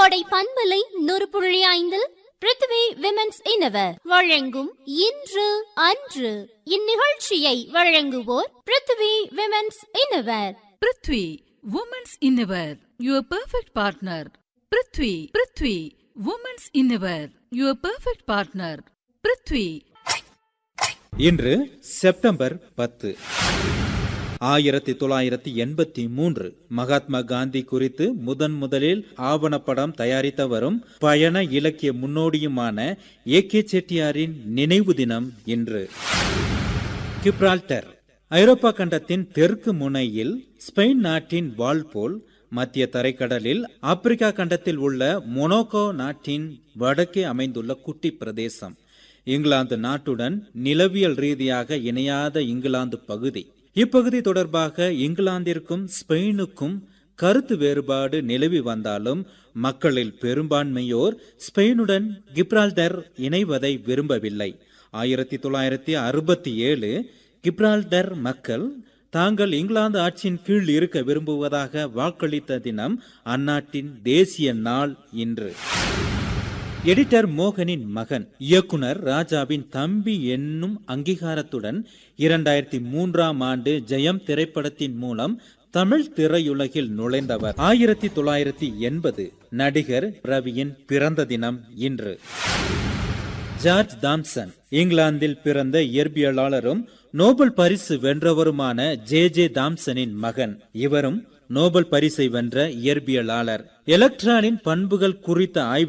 கோடை பண்பலை நூறு புள்ளி ஐந்தில் பிருத்வி விமென்ஸ் இனவர் வழங்கும் இன்று அன்று இந்நிகழ்ச்சியை வழங்குவோர் Prithvi women's innerwear Prithvi women's innerwear your perfect partner Prithvi Prithvi women's innerwear your perfect partner Prithvi இன்று செப்டம்பர் பத்து ஆயிரத்தி தொள்ளாயிரத்தி எண்பத்தி மூன்று மகாத்மா காந்தி குறித்து முதன் முதலில் ஆவணப்படம் தயாரித்தவரும் பயண இலக்கிய முன்னோடியுமான ஏ கே செட்டியாரின் நினைவு தினம் இன்று கிப்ரால்டர் ஐரோப்பா கண்டத்தின் தெற்கு முனையில் ஸ்பெயின் நாட்டின் வால் போல் மத்திய தரைக்கடலில் ஆப்பிரிக்கா கண்டத்தில் உள்ள மொனோகோ நாட்டின் வடக்கே அமைந்துள்ள குட்டி பிரதேசம் இங்கிலாந்து நாட்டுடன் நிலவியல் ரீதியாக இணையாத இங்கிலாந்து பகுதி இப்பகுதி தொடர்பாக இங்கிலாந்திற்கும் ஸ்பெயினுக்கும் கருத்து வேறுபாடு நிலவி வந்தாலும் மக்களில் பெரும்பான்மையோர் ஸ்பெயினுடன் கிப்ரால்டர் இணைவதை விரும்பவில்லை ஆயிரத்தி தொள்ளாயிரத்தி அறுபத்தி ஏழு கிப்ரால்டர் மக்கள் தாங்கள் இங்கிலாந்து ஆட்சியின் கீழ் இருக்க விரும்புவதாக வாக்களித்த தினம் அந்நாட்டின் தேசிய நாள் இன்று எடிட்டர் மோகனின் மகன் இயக்குனர் ராஜாவின் தம்பி என்னும் அங்கீகாரத்துடன் இரண்டாயிரத்தி மூன்றாம் ஆண்டு ஜெயம் திரைப்படத்தின் மூலம் தமிழ் திரையுலகில் நுழைந்தவர் ஆயிரத்தி தொள்ளாயிரத்தி எண்பது நடிகர் ரவியின் பிறந்த தினம் இன்று ஜார்ஜ் தாம்சன் இங்கிலாந்தில் பிறந்த இயற்பியலாளரும் நோபல் பரிசு வென்றவருமான ஜே ஜே தாம்சனின் மகன் இவரும் நோபல் பரிசை வென்ற இயற்பியலாளர் எலக்ட்ரானின் பண்புகள் குறித்த ஆய்வு